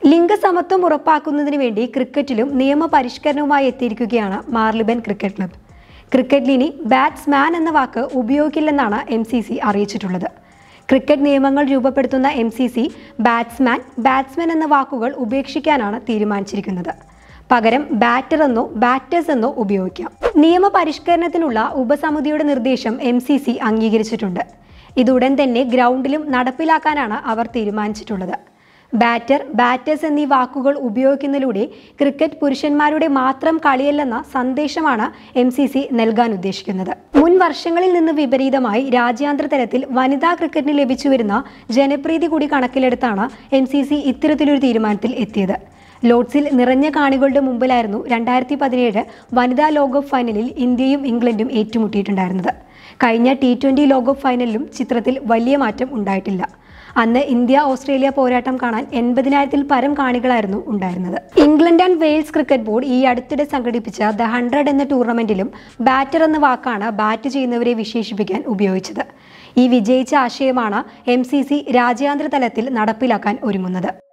ലിംഗസമത്വം ഉറപ്പാക്കുന്നതിന് വേണ്ടി ക്രിക്കറ്റിലും നിയമപരിഷ്കരണവുമായി എത്തിയിരിക്കുകയാണ് മാർലിബൻ ക്രിക്കറ്റ് ക്ലബ്ബ് ക്രിക്കറ്റിൽ ഇനി ബാറ്റ്സ്മാൻ എന്ന വാക്ക് ഉപയോഗിക്കില്ലെന്നാണ് എം സി സി അറിയിച്ചിട്ടുള്ളത് ക്രിക്കറ്റ് നിയമങ്ങൾ രൂപപ്പെടുത്തുന്ന M C C batsman batsman എന്ന വാക്കുകൾ ഉപേക്ഷിക്കാനാണ് തീരുമാനിച്ചിരിക്കുന്നത് പകരം ബാറ്റർ എന്നോ ബാറ്റേഴ്സ് എന്നോ ഉപയോഗിക്കാം നിയമപരിഷ്കരണത്തിനുള്ള ഉപസമിതിയുടെ നിർദ്ദേശം എം സി സി അംഗീകരിച്ചിട്ടുണ്ട് ഇതുടൻ തന്നെ ഗ്രൗണ്ടിലും നടപ്പിലാക്കാനാണ് അവർ തീരുമാനിച്ചിട്ടുള്ളത് ബാറ്റർ ബാറ്റേഴ്സ് എന്നീ വാക്കുകൾ ഉപയോഗിക്കുന്നതിലൂടെ ക്രിക്കറ്റ് പുരുഷന്മാരുടെ മാത്രം കളിയല്ലെന്ന സന്ദേശമാണ് എം സി സി നൽകാൻ ഉദ്ദേശിക്കുന്നത് മുൻ വർഷങ്ങളിൽ നിന്ന് വിപരീതമായി രാജ്യാന്തര തലത്തിൽ വനിതാ ക്രിക്കറ്റിന് ലഭിച്ചു വരുന്ന ജനപ്രീതി കൂടി കണക്കിലെടുത്താണ് എം സി സി ഇത്തരത്തിലൊരു തീരുമാനത്തിൽ എത്തിയത് ലോർഡ്സിൽ നിറഞ്ഞ കാണികളുടെ മുമ്പിലായിരുന്നു രണ്ടായിരത്തി പതിനേഴ് വനിതാ ലോകകപ്പ് ഫൈനലിൽ ഇന്ത്യയും ഇംഗ്ലണ്ടും ഏറ്റുമുട്ടിയിട്ടുണ്ടായിരുന്നത് കഴിഞ്ഞ ടി ട്വന്റി ലോകകപ്പ് ഫൈനലിലും ചിത്രത്തിൽ വലിയ മാറ്റം ഉണ്ടായിട്ടില്ല അന്ന് ഇന്ത്യ ഓസ്ട്രേലിയ പോരാട്ടം കാണാൻ എൺപതിനായിരത്തിൽ പരം കാണികളായിരുന്നു ഉണ്ടായിരുന്നത് England and Wales cricket board ഈ അടുത്തിടെ സംഘടിപ്പിച്ച ദ ഹൺഡ്രഡ് എന്ന ടൂർണമെന്റിലും ബാറ്റർ എന്ന വാക്കാണ് ബാറ്റ് ചെയ്യുന്നവരെ വിശേഷിപ്പിക്കാൻ ഉപയോഗിച്ചത് ഈ വിജയിച്ച ആശയമാണ് എം രാജ്യാന്തര തലത്തിൽ നടപ്പിലാക്കാൻ ഒരുങ്ങുന്നത്